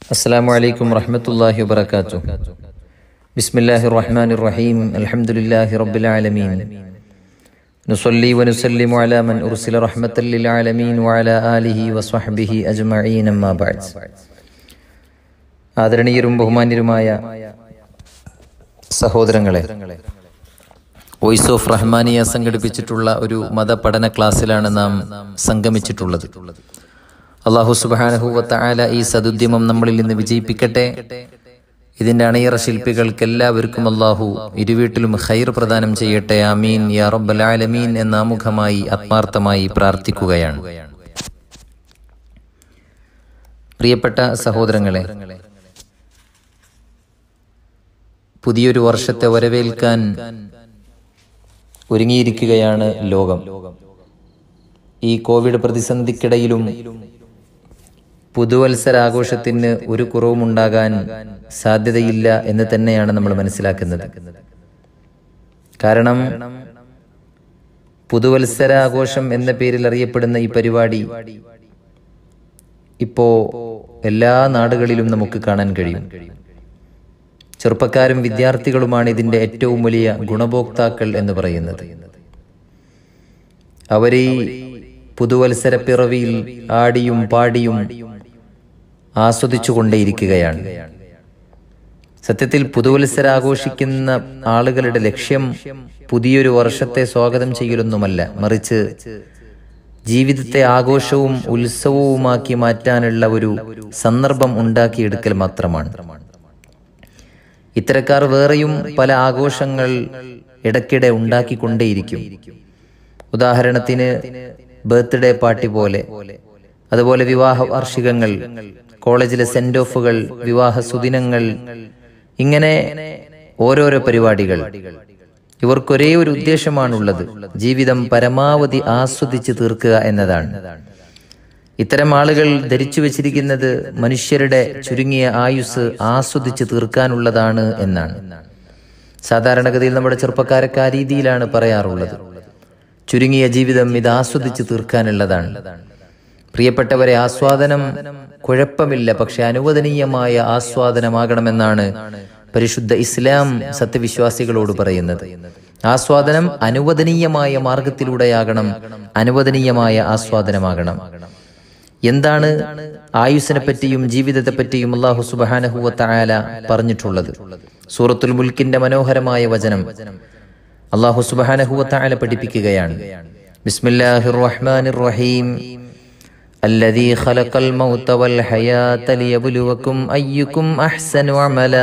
السلام عليكم ورحمة الله وبركاته بسم الله الرحمن الرحيم الحمد لله رب العالمين نصلي ونسلم على من أرسل رحمة للعالمين وعلى آله وصحبه أجمعين أما بعد ആദരണീയരും ബഹുമാന്യരുമായ സഹോദരങ്ങളെ voice of Rahmania സംഘടിപ്പിച്ചിട്ടുള്ള ഒരു മതപഠന ക്ലാസ്സിലാണ് നാം സംഗമിച്ചിട്ടുള്ളത് അള്ളാഹു സുബാനഹുവത്ത ആല ഈ സതുദ്യമം നമ്മളിൽ നിന്ന് വിജയിപ്പിക്കട്ടെ ഇതിന്റെ അണിയറ ശില്പികൾക്ക് എല്ലാവർക്കും അള്ളാഹു ഇരുവീട്ടിലും ഖൈർ പ്രദാനം ചെയ്യട്ടെ ആമീൻ യാ റബ്ബൽ ആലമീൻ എന്ന ആമുഖമായി ആത്മാർത്ഥമായി പ്രാർത്ഥിക്കുകയാണ് പ്രിയപ്പെട്ട സഹോദരങ്ങളെ പുതിയൊരു വർഷത്തെ വരവേൽക്കാൻ ഒരുങ്ങിയിരിക്കുകയാണ് ലോകം ഈ കോവിഡ് പ്രതിസന്ധിക്കിടയിലും പുതുവത്സരാഘോഷത്തിന് ഒരു കുറവുമുണ്ടാകാൻ സാധ്യതയില്ല എന്ന് തന്നെയാണ് നമ്മൾ മനസ്സിലാക്കുന്നത് കാരണം പുതുവത്സരാഘോഷം എന്ന പേരിൽ അറിയപ്പെടുന്ന ഈ പരിപാടി ഇപ്പോ എല്ലാ നാടുകളിലും നമുക്ക് കാണാൻ കഴിയും ചെറുപ്പക്കാരും വിദ്യാർത്ഥികളുമാണ് ഇതിന്റെ ഏറ്റവും വലിയ ഗുണഭോക്താക്കൾ എന്ന് പറയുന്നത് അവരീ പുതുവത്സര പിറവിയിൽ ആടിയും പാടിയും ആസ്വദിച്ചു കൊണ്ടേയിരിക്കുകയാണ് സത്യത്തിൽ പുതുവത്സര ആഘോഷിക്കുന്ന ആളുകളുടെ ലക്ഷ്യം പുതിയൊരു വർഷത്തെ സ്വാഗതം ചെയ്യലൊന്നുമല്ല മറിച്ച് ജീവിതത്തെ ആഘോഷവും ഉത്സവവുമാക്കി മാറ്റാനുള്ള ഒരു സന്ദർഭം ഉണ്ടാക്കിയെടുക്കൽ മാത്രമാണ് ഇത്തരക്കാർ വേറെയും പല ആഘോഷങ്ങൾ ഇടയ്ക്കിടെ ഉണ്ടാക്കിക്കൊണ്ടേയിരിക്കും ഉദാഹരണത്തിന് ബർത്ത്ഡേ പാർട്ടി പോലെ അതുപോലെ വിവാഹ വാർഷികങ്ങൾ കോളേജിലെ സെന്റ് ഓഫുകൾ വിവാഹ സുദിനങ്ങൾ ഇങ്ങനെ ഓരോരോ പരിപാടികൾ ഇവർക്കൊരേ ഒരു ഉദ്ദേശമാണുള്ളത് ജീവിതം പരമാവധി ആസ്വദിച്ച് തീർക്കുക എന്നതാണ് ഇത്തരം ആളുകൾ ധരിച്ചു വച്ചിരിക്കുന്നത് മനുഷ്യരുടെ ചുരുങ്ങിയ ആയുസ് ആസ്വദിച്ച് തീർക്കാനുള്ളതാണ് എന്നാണ് സാധാരണഗതിയിൽ നമ്മുടെ ചെറുപ്പക്കാരൊക്കെ ആ രീതിയിലാണ് പറയാറുള്ളത് ചുരുങ്ങിയ ജീവിതം ഇത് ആസ്വദിച്ച് തീർക്കാനുള്ളതാണ് പ്രിയപ്പെട്ടവരെ ആസ്വാദനം കുഴപ്പമില്ല പക്ഷെ അനുവദനീയമായ ആസ്വാദനമാകണമെന്നാണ് പരിശുദ്ധ ഇസ്ലാം സത്യവിശ്വാസികളോട് പറയുന്നത് ആസ്വാദനം അനുവദനീയമായ മാർഗത്തിലൂടെയാകണം അനുവദനീയമായ ആസ്വാദനമാകണം എന്താണ് ആയുസിനെ പറ്റിയും ജീവിതത്തെ പറ്റിയും അള്ളാഹു സുബാനഹുവല പറഞ്ഞിട്ടുള്ളത് സൂറത്തുൽ മുൽക്കിന്റെ മനോഹരമായ വചനം അള്ളാഹു സുബാനഹുവല പഠിപ്പിക്കുകയാണ് ബിസ്മില്ലാഹിർ റഹ്മാനിർ റഹീം الذي خلق الموت والحياة ليبلوكم أيكم أحسن عملا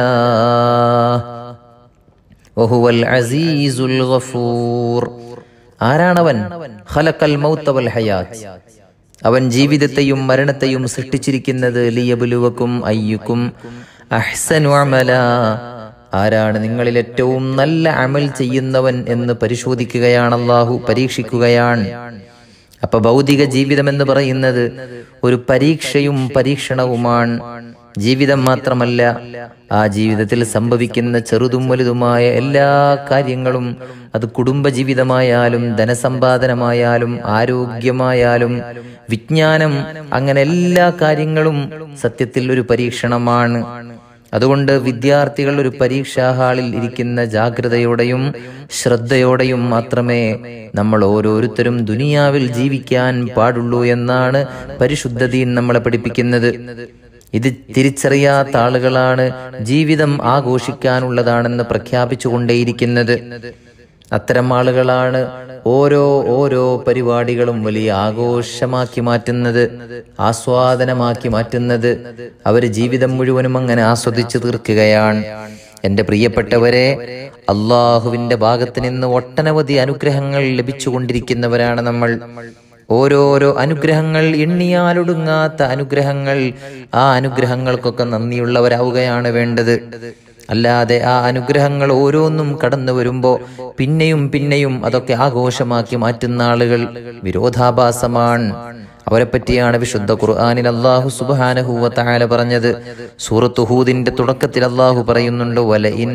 وهو العزيز الغفور ആരാണവൻ ഖലക്കൽ മൗത്ത വൽ ഹയാത്ത് അവൻ ജീവിതത്തെയും മരണത്തെയും സൃഷ്ടിച്ചിരിക്കുന്നത് ലിയബുലുവക്കും അയ്യുക്കും അഹ്സനു അമല ആരാണ് നിങ്ങളിൽ ഏറ്റവും നല്ല അമൽ ചെയ്യുന്നവൻ എന്ന് പരിശോധിക്കുകയാണ് അള്ളാഹു പരീക്ഷിക്കുകയാണ് അപ്പൊ ഭൗതിക ജീവിതം എന്ന് പറയുന്നത് ഒരു പരീക്ഷയും പരീക്ഷണവുമാണ് ജീവിതം മാത്രമല്ല ആ ജീവിതത്തിൽ സംഭവിക്കുന്ന ചെറുതും വലുതുമായ എല്ലാ കാര്യങ്ങളും അത് കുടുംബ ജീവിതമായാലും ധനസമ്പാദനമായാലും ആരോഗ്യമായാലും വിജ്ഞാനം അങ്ങനെ എല്ലാ കാര്യങ്ങളും സത്യത്തിൽ ഒരു പരീക്ഷണമാണ് അതുകൊണ്ട് വിദ്യാർത്ഥികൾ ഒരു പരീക്ഷാ ഹാളിൽ ഇരിക്കുന്ന ജാഗ്രതയോടെയും ശ്രദ്ധയോടെയും മാത്രമേ നമ്മൾ ഓരോരുത്തരും ദുനിയാവിൽ ജീവിക്കാൻ പാടുള്ളൂ എന്നാണ് പരിശുദ്ധതീൻ നമ്മളെ പഠിപ്പിക്കുന്നത് ഇത് തിരിച്ചറിയാത്ത ആളുകളാണ് ജീവിതം ആഘോഷിക്കാനുള്ളതാണെന്ന് പ്രഖ്യാപിച്ചുകൊണ്ടേയിരിക്കുന്നത് അത്തരം ആളുകളാണ് ഓരോ ഓരോ പരിപാടികളും വലിയ ആഘോഷമാക്കി മാറ്റുന്നത് ആസ്വാദനമാക്കി മാറ്റുന്നത് അവര് ജീവിതം മുഴുവനും അങ്ങനെ ആസ്വദിച്ചു തീർക്കുകയാണ് എന്റെ പ്രിയപ്പെട്ടവരെ അള്ളാഹുവിന്റെ ഭാഗത്ത് നിന്ന് ഒട്ടനവധി അനുഗ്രഹങ്ങൾ ലഭിച്ചുകൊണ്ടിരിക്കുന്നവരാണ് നമ്മൾ ഓരോരോ അനുഗ്രഹങ്ങൾ എണ്ണിയാലൊടുങ്ങാത്ത അനുഗ്രഹങ്ങൾ ആ അനുഗ്രഹങ്ങൾക്കൊക്കെ നന്ദിയുള്ളവരാവുകയാണ് വേണ്ടത് അല്ലാതെ ആ അനുഗ്രഹങ്ങൾ ഓരോന്നും കടന്നു വരുമ്പോ പിന്നെയും പിന്നെയും അതൊക്കെ ആഘോഷമാക്കി മാറ്റുന്ന ആളുകൾ വിരോധാഭാസമാണ് അവരെ പറ്റിയാണ് വിശുദ്ധ ഖുർആാനിൽ അള്ളാഹു സുബാനഹുവ താല പറഞ്ഞത് സൂറത്ത് ഹൂദിന്റെ തുടക്കത്തിൽ അള്ളാഹു പറയുന്നുണ്ട് വല ഇൻ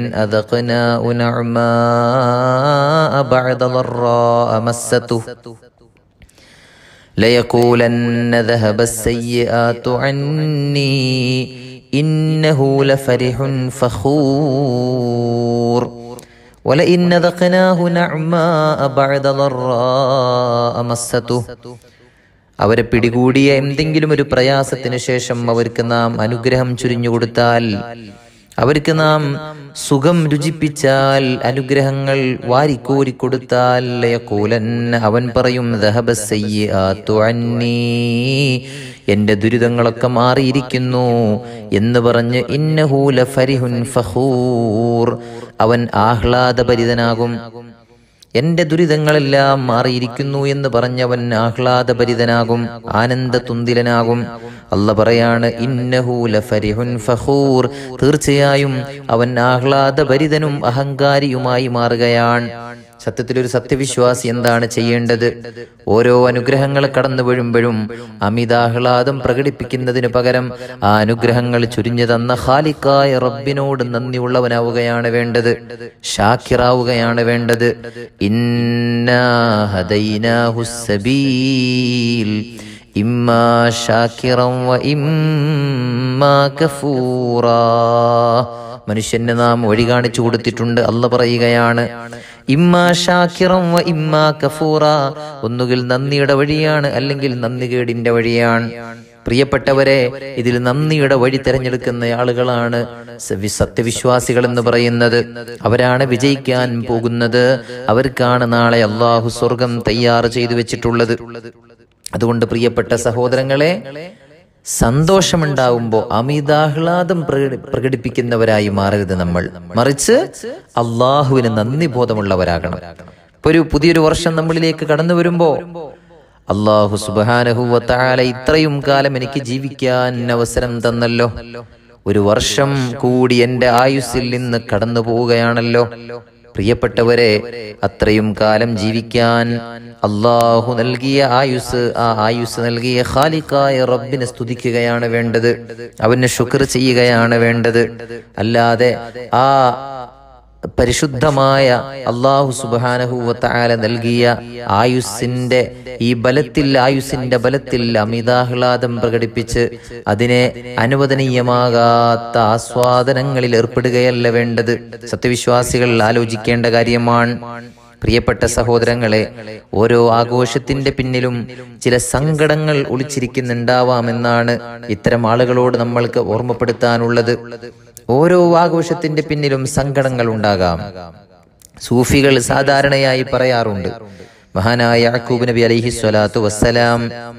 ليقولن ذهب السيئات عني ഇന്നഹു ലഫരിഹുൻ ഫഖൂർ ولئن ذقناه نعماء بعد ضراء مسته അവരെ പിടികൂടിയ എന്തെങ്കിലും ഒരു പ്രയാസത്തിന് ശേഷം അവർക്ക് നാം അനുഗ്രഹം ചുരിഞ്ഞു കൊടുത്താൽ അവർക്ക് നാം സുഖം രുചിപ്പിച്ചാൽ അനുഗ്രഹങ്ങൾ വാരിക്കോരി കൊടുത്താൽ യഖൂലൻ അവൻ പറയും "ദഹബ സയ്യിആത്തു അന്നീ." എന്റെ ദുരിതങ്ങളൊക്കെ മാറിയിരിക്കുന്നു എന്ന് പറഞ്ഞ് ഇന്നഹൂല ഫരിഹുൻ ഫഖൂർ അവൻ ആഹ്ലാദഭരിതനാകും എന്റെ ദുരിതങ്ങളെല്ലാം മാറിയിരിക്കുന്നു എന്ന് പറഞ്ഞവൻ ആഹ്ലാദഭരിതനാകും ആനന്ദ തുന്തിലനാകും അല്ല പറയാണ് ഇന്നഹൂല ഫരിഹുൻ ഫഖൂർ തീർച്ചയായും അവൻ ആഹ്ലാദഭരിതനും അഹങ്കാരിയുമായി മാറുകയാണ് സത്യത്തിൽ ഒരു സത്യവിശ്വാസി എന്താണ് ചെയ്യേണ്ടത് ഓരോ അനുഗ്രഹങ്ങൾ കടന്നു വീഴുമ്പോഴും അമിതാഹ്ലാദം പ്രകടിപ്പിക്കുന്നതിന് പകരം ആ അനുഗ്രഹങ്ങൾ ചുരിഞ്ഞു തന്ന ഖാലിക്കായ റബ്ബിനോട് നന്ദിയുള്ളവനാവുകയാണ് വേണ്ടത് ഷാക്കിറാവുകയാണ് വേണ്ടത് ഇന്നാ ഹദൈനാഹു സബീൽ ഇമ്മാ ഷാക്കിറം വ ഇമ്മാ കഫൂറാ മനുഷ്യന് നാം വഴി കാണിച്ചു കൊടുത്തിട്ടുണ്ട് അല്ല പറയുകയാണ് ഇമ്മാ ഷാക്കിറം വ ഇമ്മാ കഫൂറ ഒന്നുകിൽ നന്ദിയുടെ വഴിയാണ് അല്ലെങ്കിൽ നന്ദികേടിന്റെ വഴിയാണ് പ്രിയപ്പെട്ടവരെ ഇതിൽ നന്ദിയുടെ വഴി തിരഞ്ഞെടുക്കുന്ന ആളുകളാണ് സവി- സത്യവിശ്വാസികൾ എന്ന് പറയുന്നത് അവരാണ് വിജയിക്കാൻ പോകുന്നത് അവർക്കാണ് നാളെ അള്ളാഹു സ്വർഗം തയ്യാറ് ചെയ്തു വെച്ചിട്ടുള്ളത് അതുകൊണ്ട് പ്രിയപ്പെട്ട സഹോദരങ്ങളെ സന്തോഷമുണ്ടാവുമ്പോൾ അമിതാഹ്ലാദം പ്രകടി- പ്രകടിപ്പിക്കുന്നവരായി മാറരുത് നമ്മൾ മറിച്ച് അള്ളാഹുവിന് നന്ദി ബോധമുള്ളവരാകണം ഇപ്പൊ ഒരു പുതിയൊരു വർഷം നമ്മളിലേക്ക് കടന്നു വരുമ്പോ അള്ളാഹു സുബാനഹുവത്താല ഇത്രയും കാലം എനിക്ക് ജീവിക്കാൻ അവസരം തന്നല്ലോ ഒരു വർഷം കൂടി എന്റെ ആയുസ്സിൽ നിന്ന് കടന്നു പോവുകയാണല്ലോ പ്രിയപ്പെട്ടവരെ അത്രയും കാലം ജീവിക്കാൻ അള്ളാഹു നൽകിയ ആയുസ് ആ ആയുസ് നൽകിയ ഖാലിക്കായ റബ്ബിനെ സ്തുതിക്കുകയാണ് വേണ്ടത് അവന് ശുക്ർ ചെയ്യുകയാണ് വേണ്ടത് അല്ലാതെ ആ പരിശുദ്ധമായ അള്ളാഹു സുബാനഹുവത്താല നൽകിയ ആയുസ്സിന്റെ ഈ ബലത്തിൽ ആയുസ്സിന്റെ ബലത്തിൽ അമിതാഹ്ലാദം പ്രകടിപ്പിച്ച് അതിനെ അനുവദനീയമാകാത്ത ആസ്വാദനങ്ങളിൽ ഏർപ്പെടുകയല്ല വേണ്ടത് സത്യവിശ്വാസികൾ ആലോചിക്കേണ്ട കാര്യമാണ് പ്രിയപ്പെട്ട സഹോദരങ്ങളെ ഓരോ ആഘോഷത്തിന്റെ പിന്നിലും ചില സങ്കടങ്ങൾ ഒളിച്ചിരിക്കുന്നുണ്ടാവാമെന്നാണ് ഇത്തരം ആളുകളോട് നമ്മൾക്ക് ഓർമ്മപ്പെടുത്താനുള്ളത് ഓരോ ആഘോഷത്തിന്റെ പിന്നിലും സങ്കടങ്ങൾ ഉണ്ടാകാം സൂഫികൾ സാധാരണയായി പറയാറുണ്ട് മഹാനായ യാക്കൂബ് നബി അലൈഹി സ്വലാത്തു വസ്സലാം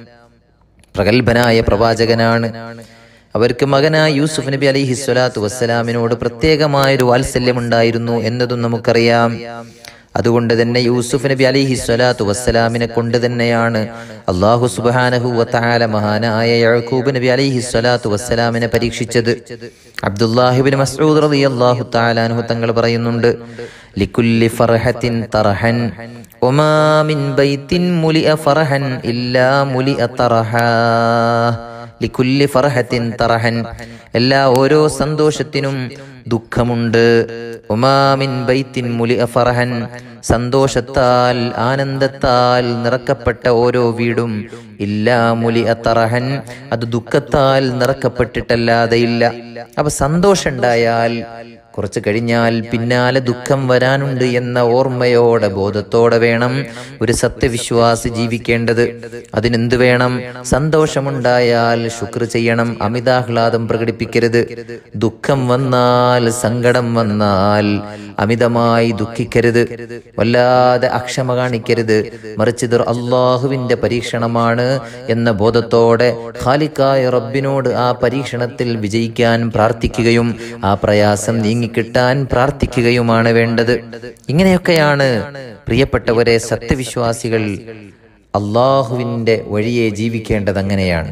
പ്രഗത്ഭനായ പ്രവാചകനാണ് അവർക്ക് മകനായ യൂസുഫ് നബി അലൈഹി സ്വലാത്തു വസ്സലാമിനോട് പ്രത്യേകമായൊരു വാത്സല്യമുണ്ടായിരുന്നു എന്നതും നമുക്കറിയാം അതുകൊണ്ട് തന്നെ യൂസുഫ് നബി അലിഹി സ്വലാത്തു വസ്സലാമിനെ കൊണ്ട് തന്നെയാണ് അള്ളാഹു സുബാനഹു വത്താല മഹാനായ യഴക്കൂബ് നബി അലിഹി സ്വലാത്തു വസ്സലാമിനെ പരീക്ഷിച്ചത് അബ്ദുല്ലാഹിബിൻ മസ്ഊദ് റളിയല്ലാഹു തആലാൻഹു തങ്ങൾ പറയുന്നുണ്ട് ലിക്കുല്ലി ഫർഹത്തിൻ തർഹൻ ഒമാ മിൻ ബൈത്തിൻ മുലിഅ ഫർഹൻ ഇല്ലാ മുലിഅ തർഹാ ലിക്കുല്ലി ഫർഹത്തിൻ തറഹൻ എല്ലാ ഓരോ സന്തോഷത്തിനും ദുഃഖമുണ്ട് ഉമാമിൻ ബൈത്തിൻ മുലി ഫറഹൻ സന്തോഷത്താൽ ആനന്ദത്താൽ നിറക്കപ്പെട്ട ഓരോ വീടും ഇല്ലാ മുലി തറഹൻ അത് ദുഃഖത്താൽ നിറക്കപ്പെട്ടിട്ടല്ലാതെ ഇല്ല അപ്പൊ സന്തോഷം ഉണ്ടായാൽ കുറച്ച് കഴിഞ്ഞാൽ പിന്നാലെ ദുഃഖം വരാനുണ്ട് എന്ന ഓർമ്മയോടെ ബോധത്തോടെ വേണം ഒരു സത്യവിശ്വാസി ജീവിക്കേണ്ടത് അതിനെന്ത് വേണം സന്തോഷമുണ്ടായാൽ ശുക്ർ ചെയ്യണം അമിതാഹ്ലാദം പ്രകടിപ്പിക്കരുത് ദുഃഖം വന്നാൽ സങ്കടം വന്നാൽ അമിതമായി ദുഃഖിക്കരുത് വല്ലാതെ അക്ഷമ കാണിക്കരുത് മറിച്ച് ഇത് അള്ളാഹുവിന്റെ പരീക്ഷണമാണ് എന്ന ബോധത്തോടെ ഖാലിക്കായ റബ്ബിനോട് ആ പരീക്ഷണത്തിൽ വിജയിക്കാൻ പ്രാർത്ഥിക്കുകയും ആ പ്രയാസം നീങ്ങിക്കിട്ടാൻ പ്രാർത്ഥിക്കുകയുമാണ് വേണ്ടത് ഇങ്ങനെയൊക്കെയാണ് പ്രിയപ്പെട്ടവരെ സത്യവിശ്വാസികൾ അള്ളാഹുവിന്റെ വഴിയെ ജീവിക്കേണ്ടത് അങ്ങനെയാണ്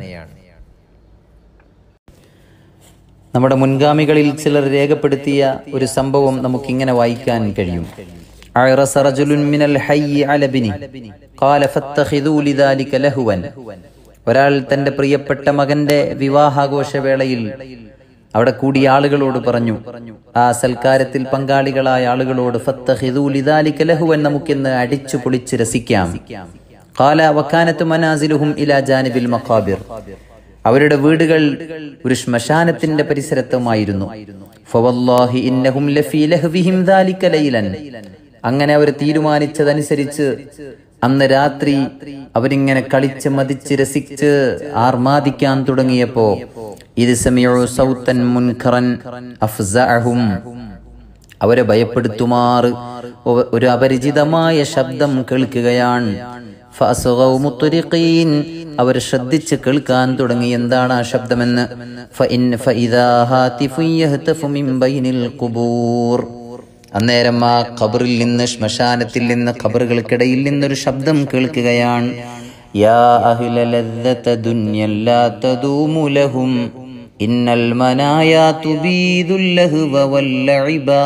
നമ്മുടെ മുൻഗാമികളിൽ ചിലർ രേഖപ്പെടുത്തിയ ഒരു സംഭവം നമുക്കിങ്ങനെ വായിക്കാൻ കഴിയും അഴറസ റജുലുൻ മിനൽ ഹയ്യി അല ബിനി ഖാല ഫത്തഖിദൂ ലിദാലിക ലഹുവൻ ഒരാൾ തന്റെ പ്രിയപ്പെട്ട മകന്റെ വിവാഹാഘോഷവേളയിൽ അവിടെ കൂടിയ ആളുകളോട് പറഞ്ഞു ആ സൽക്കാരത്തിൽ പങ്കാളികളായ ആളുകളോട് ഫത്തഖിദൂ ലിദാലിക ലഹുവൻ നമുക്കിന്ന് അടിച്ചു പൊളിച്ച് രസിക്കാം ഖാല വക്കാനത്ത് മനാസിലുഹും ഇലാ ജാനിബിൽ മഖാബിർ അവരുടെ വീടുകൾ ഒരു ശ്മശാനത്തിന്റെ പരിസരത്തുമായിരുന്നു ഫവല്ലാഹി ഇന്നഹും ലഫീ ലഹ്വിഹിം ദാലിക ലൈലൻ അങ്ങനെ അവർ തീരുമാനിച്ചതനുസരിച്ച് അന്ന് രാത്രി അവരിങ്ങനെ കളിച്ച് മതിച്ച് രസിച്ച് ആർമാദിക്കാൻ തുടങ്ങിയപ്പോ ഇത് സമയോ സൗത്തൻ മുൻഖറൻ അഫ്സഅഹും അവരെ ഭയപ്പെടുത്തുമാറ് ഒ- ഒരു അപരിചിതമായ ശബ്ദം കേൾക്കുകയാണ് ഫഅസ്ഗൗ മുത്രിഖീൻ. അവർ ശ്രദ്ധിച്ച് കേൾക്കാൻ തുടങ്ങി എന്താണ് ആ ശബ്ദമെന്ന് ഫഇൻ ഫഇദാ ഹാതിഫുൻ യഹ്തഫു മിൻ ബൈനിൽ ഖുബൂർ അന്നേരം ആ ഖബറിൽ നിന്ന് ശ്മശാനത്തിൽ നിന്ന് ഖബറുകൾക്കിടയിൽ നിന്നൊരു ശബ്ദം കേൾക്കുകയാണ് യാ അഹ്ല ലദ്ദത ദുനിയ ലാ തദൂമു ലഹും ഇന്നൽ മനായാ തുബീദുൽ ലഹ്വ വൽ ലഇബാ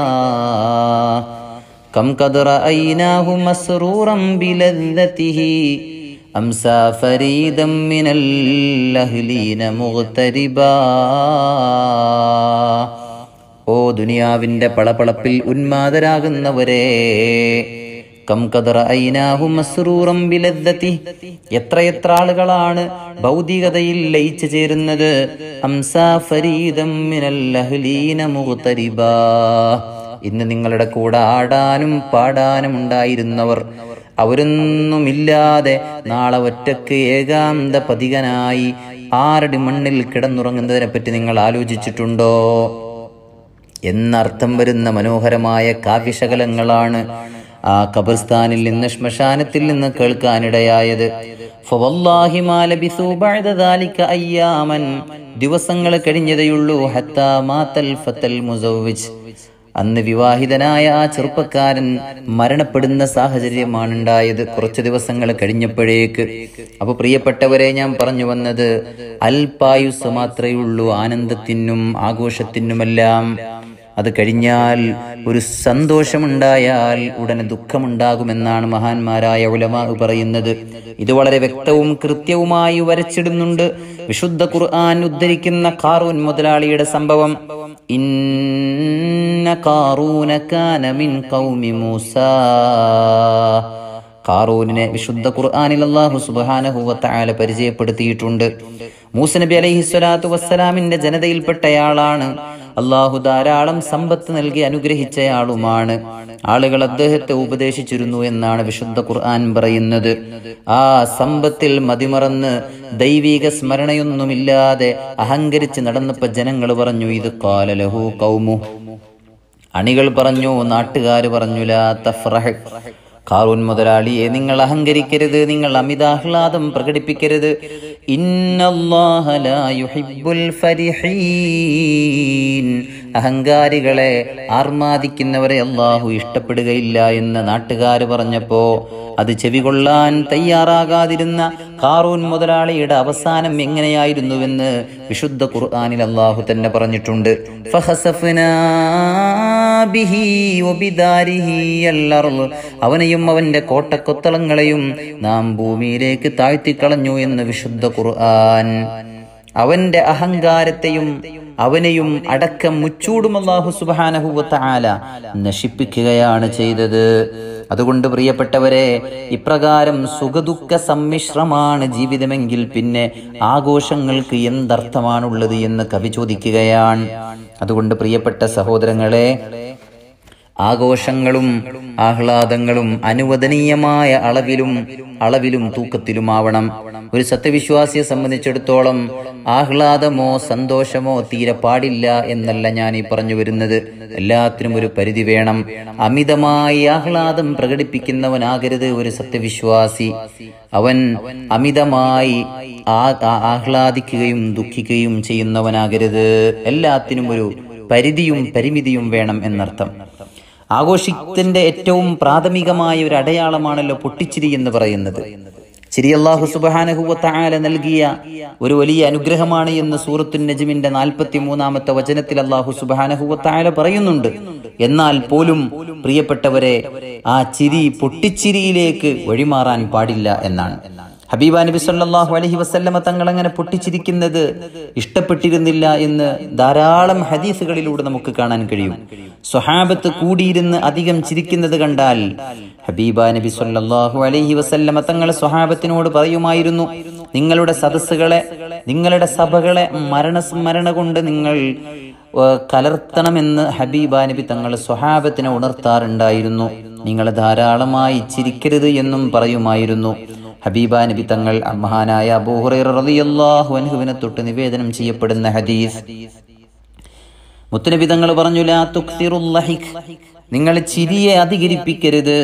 كم قد رأيناه مسرورا بلذته أمسى فريدا من الأهلين مغتربا ഓ ദുനിയാവിന്റെ പളപളപ്പിൽ ഉന്മാദരാകുന്നവരെ കം കദറ ഐനാഹു മസ്റൂറം ബിലദ്ദതി എത്രയെത്ര ആളുകളാണ് ഭൗതികതയിൽ ലയിച്ചു ചേരുന്നത് അംസാ ഫരീദം മിനൽ അഹ്ലീന മുഗ്തരിബാ ഇന്ന് നിങ്ങളുടെ കൂടെ ആടാനും പാടാനും ഉണ്ടായിരുന്നവർ അവരൊന്നുമില്ലാതെ നാളെ ഒറ്റക്ക് ഏകാന്ത പതികനായി ആരുടെ മണ്ണിൽ കിടന്നുറങ്ങുന്നതിനെ പറ്റി നിങ്ങൾ ആലോചിച്ചിട്ടുണ്ടോ എന്നർത്ഥം വരുന്ന മനോഹരമായ കാവ്യശകലങ്ങളാണ് ആ ഖബർസ്ഥാനിൽ നിന്ന് ശ്മശാനത്തിൽ നിന്ന് കേൾക്കാനിടയായത് ഫവല്ലാഹി മാ ലബിസൂ ബഅദ ദാലിക അയ്യാമൻ ദിവസങ്ങൾ കഴിഞ്ഞതേയുള്ളൂ ഹത്താ മാതൽ ഫതൽ മുസവ്വിജ് അന്ന് വിവാഹിതനായ ആ ചെറുപ്പക്കാരൻ മരണപ്പെടുന്ന സാഹചര്യമാണ് ഉണ്ടായത് കുറച്ച് ദിവസങ്ങൾ കഴിഞ്ഞപ്പോഴേക്ക് അപ്പൊ പ്രിയപ്പെട്ടവരെ ഞാൻ പറഞ്ഞു വന്നത് അൽപായുസ് മാത്രമേ ഉള്ളൂ ആനന്ദത്തിനും ആഘോഷത്തിനുമെല്ലാം അത് കഴിഞ്ഞാൽ ഒരു സന്തോഷമുണ്ടായാൽ ഉടനെ ദുഃഖമുണ്ടാകുമെന്നാണ് മഹാന്മാരായ ഉലമാ പറയുന്നത് ഇത് വളരെ വ്യക്തവും കൃത്യവുമായി വരച്ചിടുന്നുണ്ട് വിശുദ്ധ ഖുർആൻ ഉദ്ധരിക്കുന്ന കാറൂൻ മുതലാളിയുടെ സംഭവം ഇന്ന കാറൂന കാന മിൻ ഖൗമി മൂസാ കാറൂനിനെ വിശുദ്ധ ഖുർആനിൽ അല്ലാഹു സുബ്ഹാനഹു വ തആല പരിചയപ്പെടുത്തിയിട്ടുണ്ട് മൂസ നബി അലൈഹി സ്വലാത്തു വസ്സലാമിന്റെ ജനതയിൽപ്പെട്ടയാളാണ് അള്ളാഹു ധാരാളം സമ്പത്ത് നൽകി അനുഗ്രഹിച്ചയാളുമാണ് ആളുകൾ അദ്ദേഹത്തെ ഉപദേശിച്ചിരുന്നു എന്നാണ് വിശുദ്ധ ഖുർആൻ പറയുന്നത് ആ സമ്പത്തിൽ മതിമറന്ന് ദൈവിക സ്മരണയൊന്നുമില്ലാതെ അഹങ്കരിച്ച് നടന്നപ്പോ ജനങ്ങൾ പറഞ്ഞു ഇത് കാലലഹു കൗമു അണികൾ പറഞ്ഞു നാട്ടുകാർ പറഞ്ഞു ലാ തഫ്രഹ് കാറൂൻ മുതലാളിയെ നിങ്ങൾ അഹങ്കരിക്കരുത് നിങ്ങൾ അമിതാഹ്ലാദം പ്രകടിപ്പിക്കരുത് ഇന്നല്ലാഹ ലാ യുഹിബ്ബുൽ ഫരിഹീൻ അഹങ്കാരികളെ ആർമാദിക്കുന്നവരെ അള്ളാഹു ഇഷ്ടപ്പെടുകയില്ല എന്ന് നാട്ടുകാർ പറഞ്ഞപ്പോ അത് ചെവികൊള്ളാൻ തയ്യാറാകാതിരുന്ന കാറൂൻ മുതലാളിയുടെ അവസാനം എങ്ങനെയായിരുന്നുവെന്ന് വിശുദ്ധ ഖുർആനിൽ അള്ളാഹു തന്നെ പറഞ്ഞിട്ടുണ്ട് ഫഹസഫ്നാ ബിഹി വബിദാരിഹി അൽ-അർള്. അവനെയും അവന്റെ കോട്ടക്കൊത്തളങ്ങളെയും നാം ഭൂമിയിലേക്ക് താഴ്ത്തിക്കളഞ്ഞു എന്ന് വിശുദ്ധ ഖുർആൻ അവന്റെ അഹങ്കാരത്തെയും അവനെയും അടക്കം മുച്ചൂടും അള്ളാഹു സുബാനഹുവത്ത ആല നശിപ്പിക്കുകയാണ് ചെയ്തത് അതുകൊണ്ട് പ്രിയപ്പെട്ടവരെ ഇപ്രകാരം സുഖദുഃഖ സമ്മിശ്രമാണ് ജീവിതമെങ്കിൽ പിന്നെ ആഘോഷങ്ങൾക്ക് എന്തർത്ഥമാണുള്ളത് എന്ന് കവി ചോദിക്കുകയാണ് അതുകൊണ്ട് പ്രിയപ്പെട്ട സഹോദരങ്ങളെ ആഘോഷങ്ങളും ആഹ്ലാദങ്ങളും അനുവദനീയമായ അളവിലും അളവിലും തൂക്കത്തിലുമാവണം ഒരു സത്യവിശ്വാസിയെ സംബന്ധിച്ചിടത്തോളം ആഹ്ലാദമോ സന്തോഷമോ തീരെ പാടില്ല എന്നല്ല ഞാൻ ഈ പറഞ്ഞു വരുന്നത് എല്ലാത്തിനും ഒരു പരിധി വേണം അമിതമായി ആഹ്ലാദം പ്രകടിപ്പിക്കുന്നവനാകരുത് ഒരു സത്യവിശ്വാസി അവൻ അമിതമായി ആ- ആ- ആഹ്ലാദിക്കുകയും ദുഃഖിക്കുകയും ചെയ്യുന്നവനാകരുത് എല്ലാത്തിനും ഒരു പരിധിയും പരിമിതിയും വേണം എന്നർത്ഥം ആഘോഷത്തിന്റെ ഏറ്റവും പ്രാഥമികമായ ഒരു അടയാളമാണല്ലോ പൊട്ടിച്ചിരി എന്ന് പറയുന്നത് ചിരി അള്ളാഹു സുബാനഹുവത്തായാല നൽകിയ ഒരു വലിയ അനുഗ്രഹമാണ് എന്ന് സൂറത്തു നജ്മിന്റെ നാൽപ്പത്തി മൂന്നാമത്തെ വചനത്തിൽ അള്ളാഹു സുബാനഹുവത്തായാല പറയുന്നുണ്ട് എന്നാൽ പോലും പ്രിയപ്പെട്ടവരെ ആ ചിരി പൊട്ടിച്ചിരിയിലേക്ക് വഴിമാറാൻ പാടില്ല എന്നാണ് ഹബീബ നബി സല്ലല്ലാഹു അലൈഹി വസല്ലമ തങ്ങൾ അങ്ങനെ പൊട്ടിച്ചിരിക്കുന്നത് ഇഷ്ടപ്പെട്ടിരുന്നില്ല എന്ന് ധാരാളം ഹദീസുകളിലൂടെ നമുക്ക് കാണാൻ കഴിയും സ്വഹാബത്ത് കൂടിയിരുന്ന് അധികം ചിരിക്കുന്നത് കണ്ടാൽ ഹബീബ നബി സല്ലല്ലാഹു അലൈഹി വസല്ലമ തങ്ങൾ സ്വഹാബത്തിനോട് പറയുമായിരുന്നു നിങ്ങളുടെ സദസ്സുകളെ നിങ്ങളുടെ സഭകളെ മരണസ്മരണ കൊണ്ട് നിങ്ങൾ ഏഹ്, കലർത്തണമെന്ന് ഹബീബ നബി തങ്ങൾ സ്വഹാബത്തിനെ ഉണർത്താറുണ്ടായിരുന്നു നിങ്ങൾ ധാരാളമായി ചിരിക്കരുത് എന്നും പറയുമായിരുന്നു ഹബീബ നബി തങ്ങൾ മഹാനായ അബൂഹുറൈറ റളിയല്ലാഹു അൻഹുവിനെ തൊട്ട് നിവേദനം ചെയ്യപ്പെടുന്ന ഹദീസ് മുത്തുനബി തങ്ങൾ പറഞ്ഞു ലാ തുക്തിറുൽ ലഹിക് നിങ്ങൾ ചിരിയെ അധികരിപ്പിക്കരുത്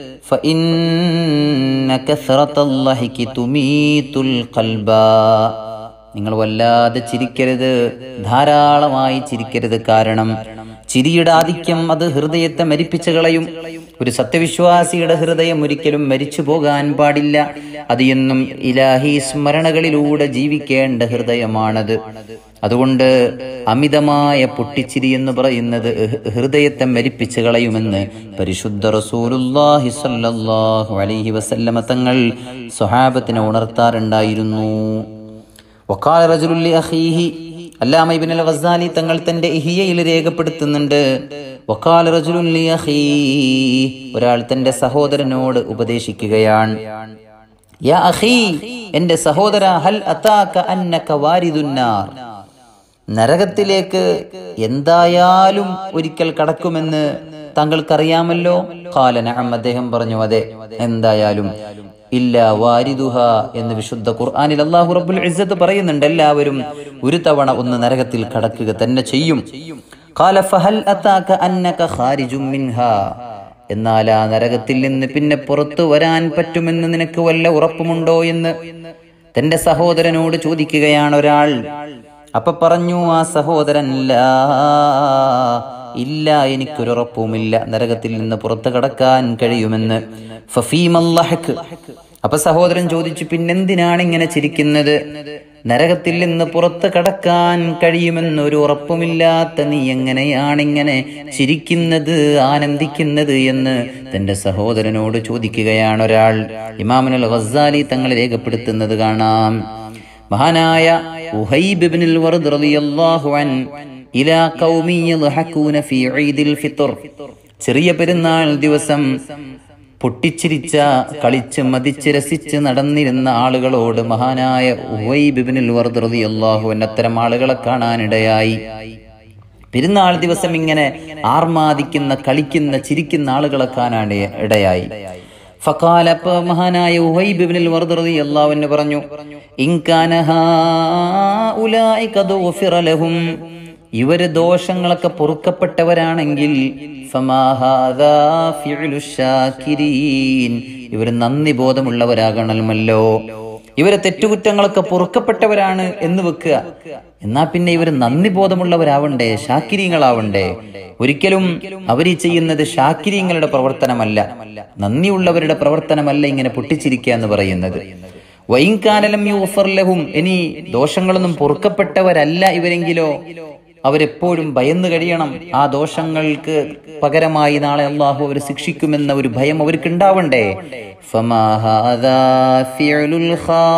ഫഇന്ന കസ്റത്തൽ ലഹികി തുമീതുൽ ഖൽബാ നിങ്ങൾ വല്ലാതെ ചിരിക്കരുത് ധാരാളമായി ചിരിക്കരുത് കാരണം ചിരിയുടെ ആധിക്യം അത് ഹൃദയത്തെ മരിപ്പിച്ചു കളയും ഒരു സത്യവിശ്വാസിയുടെ ഹൃദയം ഒരിക്കലും മരിച്ചു പോകാൻ പാടില്ല അത് എന്നും ഇലാഹി സ്മരണകളിലൂടെ ജീവിക്കേണ്ട ഹൃദയമാണത് അതുകൊണ്ട് അമിതമായ പൊട്ടിച്ചിരി എന്ന് പറയുന്നത് ഹൃ- ഹൃദയത്തെ മരിപ്പിച്ചു കളയുമെന്ന് പരിശുദ്ധ റസൂലുള്ളാഹി സ്വല്ലല്ലാഹു അലൈഹി വസല്ലമ തങ്ങൾ സ്വഹാബത്തിനെ ഉണർത്താറുണ്ടായിരുന്നു വക്കാല റജുലുല്ലി അഖീഹി അല്ലാമ ഇബ്ൻ അൽ ഗസാലി തങ്ങൾ തന്റെ ഇഹിയയിൽ രേഖപ്പെടുത്തുന്നുണ്ട് വക്കാല റജുലുല്ലി അഖീ ഒരാൾ തന്റെ സഹോദരനോട് ഉപദേശിക്കുകയാണ് യാ അഖീ എന്റെ സഹോദര ഹൽ അതാക അന്നക വാരിദുന്നാർ നരകത്തിലേക്ക് എന്തായാലും ഒരിക്കൽ കടക്കുമെന്ന് താങ്കൾക്കറിയാമല്ലോ കാലനഅം അദ്ദേഹം പറഞ്ഞു അതെ എന്തായാലും ഇല്ല വാരിദുഹ എന്ന് വിശുദ്ധ ഖുർആനിൽ അല്ലാഹു റബ്ബുൽ ഇസ്സത്ത് പറയുന്നുണ്ട് എല്ലാവരും ഒരു തവണ ഒന്ന് നരകത്തിൽ കടക്കുക തന്നെ ചെയ്യും ഖാല ഫഹൽ അതാക അന്നക ഖാരിജും മിൻഹാ എന്നാൽ ആ നരകത്തിൽ നിന്ന് പിന്നെ പുറത്തു വരാൻ പറ്റുമെന്ന് നിനക്ക് വല്ല ഉറപ്പുമുണ്ടോ എന്ന് തന്റെ സഹോദരനോട് ചോദിക്കുകയാണ് ഒരാൾ അപ്പൊ പറഞ്ഞു ആ സഹോദരൻ "ലാ, ഇല്ല എനിക്കൊരുറപ്പുമില്ല നരകത്തിൽ നിന്ന് പുറത്തു കടക്കാൻ കഴിയുമെന്ന് ഫഫീമല്ലഹക്ക് അപ്പൊ സഹോദരൻ ചോദിച്ചു പിന്നെന്തിനാണ് ഇങ്ങനെ ചിരിക്കുന്നത് നരകത്തിൽ നിന്ന് പുറത്ത് കടക്കാൻ കഴിയുമെന്ന് ഒരു ഉറപ്പുമില്ലാത്ത നീ എങ്ങനെയാണിങ്ങനെ ചിരിക്കുന്നത് ആനന്ദിക്കുന്നത് എന്ന് തന്റെ സഹോദരനോട് ചോദിക്കുകയാണ് ഒരാൾ ഇമാമുൽ ഗസാലി തങ്ങൾ രേഖപ്പെടുത്തുന്നത് കാണാം മഹാനായ ഉഹൈബ് ഇബ്നുൽ വർദ് റളിയല്ലാഹു അൻ ഇലാ ഖൗമി യദ്ഹഖൂന ഫീ ഈദിൽ ഫിത്ർ ചെറിയ പെരുന്നാൾ ദിവസം പൊട്ടിച്ചിരിച്ച കളിച്ച് മതിച്ച് രസിച്ച് നടന്നിരുന്ന ആളുകളോട് മഹാനായ ഉഹൈബ് ഇബ്നുൽ വർദ് റളിയല്ലാഹു അൻ അത്തരം ആളുകളെ കാണാനിടയായി പെരുന്നാൾ ദിവസം ഇങ്ങനെ ആർമാദിക്കുന്ന കളിക്കുന്ന ചിരിക്കുന്ന ആളുകളെ കാണാൻ ഇടയായി ഫഖാല അപ്പൊ മഹാനായ ഉഹൈബ് ഇബ്നുൽ വർദ് റളിയല്ലാഹു അൻഹു പറഞ്ഞു ഇൻ കാന ഹാഉലാഇ ഖദ് ഗുഫിറ ലഹും ഇവര് ദോഷങ്ങളൊക്കെ പൊറുക്കപ്പെട്ടവരാണെങ്കിൽ ഫമാ ഹാദാ ഫിഉലു ശാകിരീൻ ഇവർ നന്ദി ബോധമുള്ളവരാകണമല്ലോ ഇവരെ തെറ്റുകുറ്റങ്ങളൊക്കെ പൊറുക്കപ്പെട്ടവരാണ് എന്ന് വെക്കുക എന്നാ പിന്നെ ഇവർ നന്ദി ബോധമുള്ളവരാവണ്ടേ ശാക്കിരീങ്ങളാവണ്ടേ ഒരിക്കലും അവർ ഈ ചെയ്യുന്നത് ശാക്കിരീങ്ങളുടെ പ്രവർത്തനമല്ല നന്ദിയുള്ളവരുടെ പ്രവർത്തനമല്ല ഇങ്ങനെ പൊട്ടിച്ചിരിക്കുക എന്ന് പറയുന്നത് വൈകാലം യൂഫർ ലഹും ഇനി ദോഷങ്ങളൊന്നും പൊറുക്കപ്പെട്ടവരല്ല ഇവരെങ്കിലോ അവരെപ്പോഴും ഭയന്നു കഴിയണം ആ ദോഷങ്ങൾക്ക് പകരമായി നാളെ അള്ളാഹു അവർ ശിക്ഷിക്കുമെന്ന ഒരു ഭയം അവർക്ക് ഉണ്ടാവണ്ടേ ഫമാ ഹാദാ ഫിഅലുൽ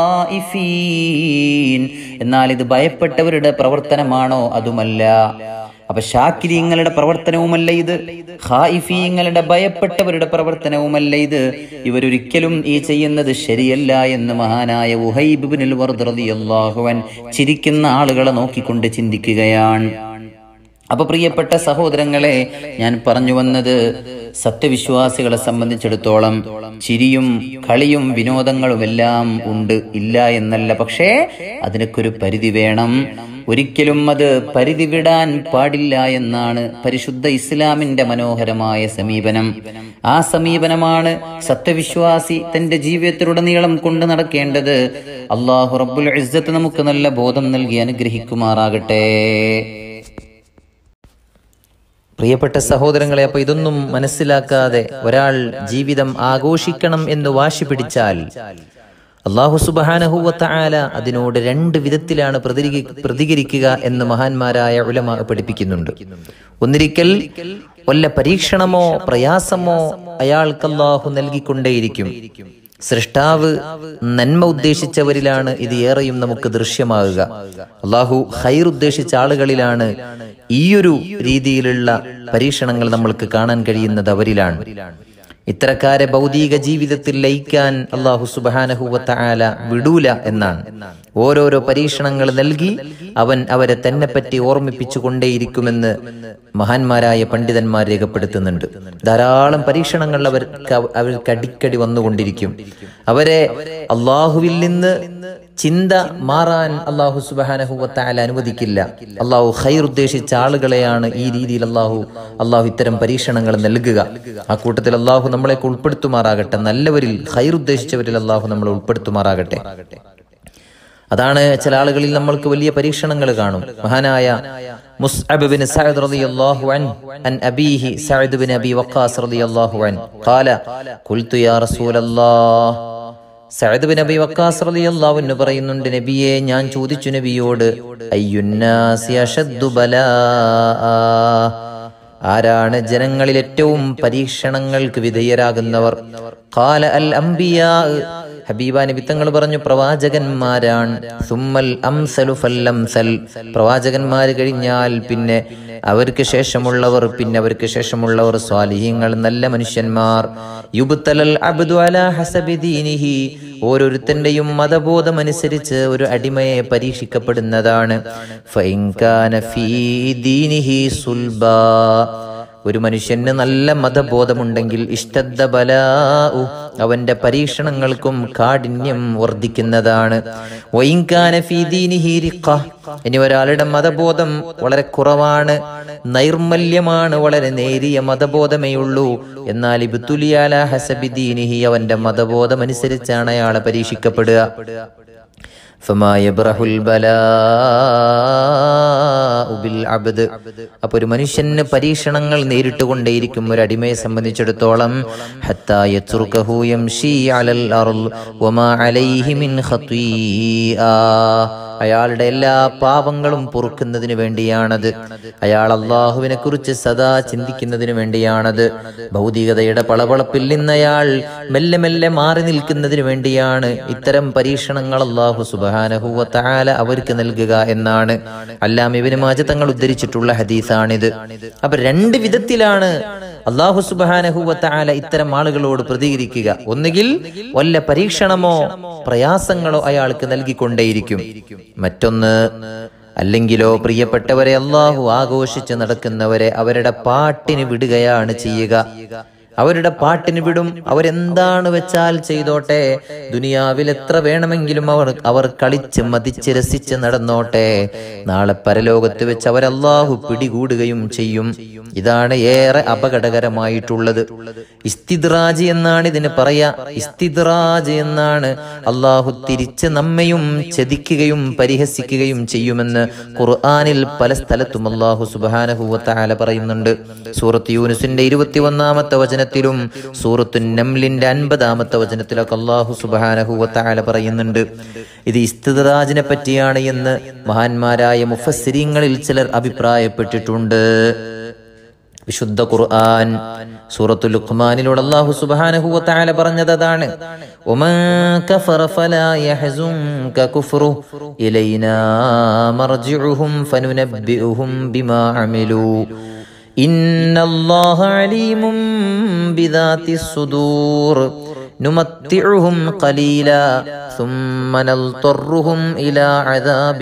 ഖായിഫീൻ. എന്നാൽ ഇത് ഭയപ്പെട്ടവരുടെ പ്രവർത്തനമാണോ അതുമല്ല അപ്പൊ ഷാക്കിരിങ്ങളുടെ പ്രവർത്തനവുമല്ല ഇത് ഖായിഫീങ്ങളുടെ ഭയപ്പെട്ടവരുടെ പ്രവർത്തനവുമല്ല ഇത് ഇവരൊരിക്കലും ഈ ചെയ്യുന്നത് ശരിയല്ല എന്ന് മഹാനായ ഉഹൈബ് ഇബ്നുൽ വർദ് റളിയല്ലാഹു അൻ ചിരിക്കുന്ന ആളുകളെ നോക്കിക്കൊണ്ട് ചിന്തിക്കുകയാണ് അപ്പൊ പ്രിയപ്പെട്ട സഹോദരങ്ങളെ ഞാൻ പറഞ്ഞു വന്നത് സത്യവിശ്വാസികളെ സംബന്ധിച്ചിടത്തോളം ചിരിയും കളിയും വിനോദങ്ങളുമെല്ലാം ഉണ്ട് ഇല്ല എന്നല്ല പക്ഷേ അതിനൊക്കെ ഒരു പരിധി വേണം ഒരിക്കലും അത് പരിധി വിടാൻ പാടില്ല എന്നാണ് പരിശുദ്ധ ഇസ്ലാമിന്റെ മനോഹരമായ സമീപനം ആ സമീപനമാണ് സത്യവിശ്വാസി തന്റെ ജീവിതത്തിലുടനീളം കൊണ്ടു നടക്കേണ്ടത് അള്ളാഹു റബ്ബുൽ ഇസ്സത്ത് നമുക്ക് നല്ല ബോധം നൽകി അനുഗ്രഹിക്കുമാറാകട്ടെ പ്രിയപ്പെട്ട സഹോദരങ്ങളെ അപ്പൊ ഇതൊന്നും മനസ്സിലാക്കാതെ ഒരാൾ ജീവിതം ആഘോഷിക്കണം എന്ന് വാശി പിടിച്ചാൽ അള്ളാഹു സുബാനഹുവല അതിനോട് രണ്ട് വിധത്തിലാണ് പ്രതികരി- പ്രതികരിക്കുക എന്ന് മഹാന്മാരായ ഉലമ പഠിപ്പിക്കുന്നുണ്ട് ഒന്നിരിക്കൽ വല്ല പരീക്ഷണമോ പ്രയാസമോ അയാൾക്ക് അള്ളാഹു നൽകിക്കൊണ്ടേയിരിക്കും സൃഷ്ടാവ് നന്മ ഉദ്ദേശിച്ചവരിലാണ് ഇത് ഏറെയും നമുക്ക് ദൃശ്യമാകുക അള്ളാഹു ഹൈർ ഉദ്ദേശിച്ച ആളുകളിലാണ് ഈയൊരു രീതിയിലുള്ള പരീക്ഷണങ്ങൾ നമ്മൾക്ക് കാണാൻ കഴിയുന്നത് അവരിലാണ് ഇത്തരക്കാരെ ഭൗതിക ജീവിതത്തിൽ ലയിക്കാൻ അള്ളാഹു സുബാനഹുവത്ത ആല വിടൂല എന്നാണ് ഓരോരോ പരീക്ഷണങ്ങൾ നൽകി അവൻ അവരെ തെന്നെപ്പറ്റി ഓർമ്മിപ്പിച്ചു കൊണ്ടേയിരിക്കുമെന്ന് മഹാന്മാരായ പണ്ഡിതന്മാർ രേഖപ്പെടുത്തുന്നുണ്ട് ധാരാളം പരീക്ഷണങ്ങൾ അവർക്ക് അവർക്ക് അടിക്കടി വന്നുകൊണ്ടിരിക്കും അവരെ അള്ളാഹുവിൽ നിന്ന് ചിന്ത മാറാൻ അള്ളാഹു സുബാനഹുവത്ത ആല അനുവദിക്കില്ല അള്ളാഹു ഹൈർ ഉദ്ദേശിച്ച ആളുകളെയാണ് ഈ രീതിയിൽ അള്ളാഹു അള്ളാഹു ഇത്തരം പരീക്ഷണങ്ങൾ നൽകുക ആ കൂട്ടത്തിൽ അള്ളാഹു നമ്മളെ ഉൾപ്പെടുത്തുമാറാകട്ടെ നല്ലവരിൽ ഹൈർ ഉദ്ദേശിച്ചവരിൽ അള്ളാഹു നമ്മളെ ഉൾപ്പെടുത്തുമാറാകട്ടെ അതാണ് ചില ആളുകളിൽ നമ്മൾക്ക് വലിയ പരീക്ഷണങ്ങൾ കാണും മഹാനായ മുസ്അബ് ബിൻ സഅദ് റളിയല്ലാഹു അൻഹു അൻ അബീഹി സഅദ് ബിൻ അബി വഖാസ് റളിയല്ലാഹു അൻഹു ഖാല ഖുൽതു യാ റസൂലല്ലാഹ് സഅദ് ബിൻ അബി വഖാസ് റളിയല്ലാഹു അൻഹു പറയുന്നുണ്ട് നബിയെ ഞാൻ ചോദിച്ചു നബിയോട് അയ്യുന്നാസി അഷദ്ദു ബലാഅ ആരാണ് ജനങ്ങളിൽ ഏറ്റവും പരീക്ഷണങ്ങൾക്ക് വിധേയരാകുന്നവർ ഖാല അൽ അംബിയാ ഹബീബ നബി തങ്ങൾ പറഞ്ഞു പ്രവാചകന്മാരാണ് സുമ്മൽ അംസലു ഫല്ലംസൽ പ്രവാചകന്മാർ കഴിഞ്ഞാൽ പിന്നെ അവർക്ക് ശേഷമുള്ളവർ പിന്നെ അവർക്ക് ശേഷമുള്ളവർ സ്വാലിഹ്യങ്ങൾ നല്ല മനുഷ്യന്മാർ യുബ്തലൽ അബ്ദു അലാ ഹസബി ദീനിഹി ഓരോരുത്തന്റെയും മതബോധമനുസരിച്ച് ഒരു അടിമയെ പരീക്ഷിക്കപ്പെടുന്നതാണ് ഫഇൻ കാന ഫീ ദീനിഹി സുൽബാ ഒരു മനുഷ്യന് നല്ല മതബോധമുണ്ടെങ്കിൽ ഇഷ്ടദ്ദ ബലാഉ അവന്റെ പരീക്ഷണങ്ങൾക്കും കാഠിന്യം വർദ്ധിക്കുന്നതാണ് വൈങ്കാന ഫീ ദീനിഹി റിഖ. ഇനി ഒരാളുടെ മതബോധം വളരെ കുറവാണ് നൈർമല്യമാണ് വളരെ നേരിയ മതബോധമേ ഉള്ളൂ എന്നാൽ ഇബ്തുലിയാല ഹസബി ദീനിഹി അവന്റെ മതബോധം അനുസരിച്ചാണ് അയാളെ പരീക്ഷിക്കപ്പെടുക ഫമാ യബ്റഹുൽ ബലാഉ ബിൽ അബ്ദ് അപ്പൊ ഒരു മനുഷ്യന് പരീക്ഷണങ്ങൾ നേരിട്ടുകൊണ്ടേയിരിക്കും ഒരു അടിമയെ സംബന്ധിച്ചിടത്തോളം ഹത്താ യത്റുകഹു യംശി അലൽ അർള് വമാ അലൈഹി മിൻ ഖത്വീആ അയാളുടെ എല്ലാ പാപങ്ങളും പൊറുക്കുന്നതിന് വേണ്ടിയാണത് അയാൾ അള്ളാഹുവിനെ കുറിച്ച് സദാ ചിന്തിക്കുന്നതിന് വേണ്ടിയാണത് ഭൗതികതയുടെ പളപളപ്പിൽ നിന്ന് അയാൾ മെല്ലെ മെല്ലെ മാറി നിൽക്കുന്നതിന് വേണ്ടിയാണ് ഇത്തരം പരീക്ഷണങ്ങൾ അള്ളാഹു സുബാനഹുവ താല അവർക്ക് നൽകുക എന്നാണ് അല്ലാം ഇവന് മാജ തങ്ങൾ ഉദ്ധരിച്ചിട്ടുള്ള ഹദീസാണിത് അപ്പൊ രണ്ട് വിധത്തിലാണ് അള്ളാഹു സുബാനഹുവ താല ഇത്തരം ആളുകളോട് പ്രതികരിക്കുക ഒന്നുകിൽ വല്ല പരീക്ഷണമോ പ്രയാസങ്ങളോ അയാൾക്ക് നൽകിക്കൊണ്ടേയിരിക്കും മറ്റൊന്ന് അല്ലെങ്കിലോ പ്രിയപ്പെട്ടവരെ അള്ളാഹു ആഘോഷിച്ച് നടക്കുന്നവരെ അവരുടെ പാട്ടിന് വിടുകയാണ് ചെയ്യുക അവരുടെ പാട്ടിന് വിടും അവരെന്താണ് വെച്ചാൽ ചെയ്തോട്ടെ ദുനിയാവിൽ എത്ര വേണമെങ്കിലും അവർ അവർ കളിച്ച് മതിച്ച് രസിച്ച് നടന്നോട്ടെ നാളെ പരലോകത്ത് വെച്ച് അവരല്ലാഹു പിടികൂടുകയും ചെയ്യും ഇതാണ് ഏറെ അപകടകരമായിട്ടുള്ളത് ഇസ്തിദ്റാജ് എന്നാണ് ഇതിന് പറയാ ഇസ്തിദ്റാജ് എന്നാണ് അള്ളാഹു തിരിച്ച് നമ്മയും ചതിക്കുകയും പരിഹസിക്കുകയും ചെയ്യുമെന്ന് ഖുർആനിൽ പല സ്ഥലത്തും അള്ളാഹു സുബാനഹുവത്താല പറയുന്നുണ്ട് സൂറത്ത് യൂനുസിന്റെ ഇരുപത്തി ഒന്നാമത്തെ വചനത്തിലും സൂറത്തു നംലിന്റെ അൻപതാമത്തെ വചനത്തിലൊക്കെ അള്ളാഹു സുബാനഹുവത്താല പറയുന്നുണ്ട് ഇത് ഇസ്തിദ്റാജിനെ പറ്റിയാണ് എന്ന് മഹാന്മാരായ മുഫസ്സിരിങ്ങളിൽ ചിലർ അഭിപ്രായപ്പെട്ടിട്ടുണ്ട് വിശുദ്ധ ഖുർആൻ സൂറത്തുൽ ലുഖ്മാനിലൂടെ അല്ലാഹു സുബ്ഹാനഹു വ തആല പറഞ്ഞത് അതാണ് വമൻ കഫറ ഫലാ യഹ്സുൻക കുഫ്റു ഇലൈനാ മർജിഉഹും ഫനുനബ്ബിഉഹും ബിമാ അമിലു ഇന്നല്ലാഹ അലീമും ബിദാത്തി സുദൂർ نمتعهم قليلا ثم نضطرهم إلى عذاب